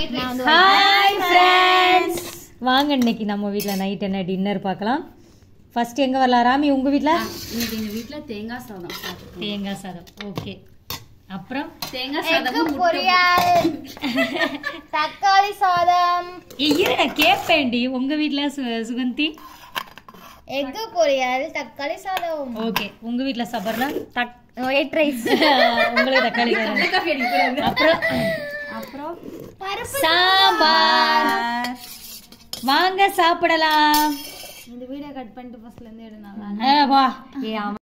Hi friends வாங்க இன்னைக்கு நம்ம வீட்டில் நைட் என்ன டின்னர் பார்க்கலாம் ஃபர்ஸ்ட் எங்கே வரலாம் ராமி உங்கள் வீட்டில் இன்னைக்கு எங்க வீட்ல தேங்காய் சாதம் சாப்பிட்டோம். தேங்காய் சாதம் ஓகே அப்புறம் தேங்காய் சாதம் பொரியல் தக்காளி சாதம் ஏய், இரு நான் கேட்பேன்டி உங்கள் வீட்டில் சு சுகந்தி எக்கு பொரியல் தக்காளி சாதம் ஓகே உங்கள் வீட்டில் சபர்னா தக் ஒயிட் ரைஸ் உங்களுக்கு தக்காளி சாதம் அப்புறம் அப்புறம் சாம்பார் வாங்க சாப்பிடலாம் இந்த வீடியோ கட் பண்ணிட்டு ஃபர்ஸ்ட்ல இருந்து எடுனால ஆ, வா ஏ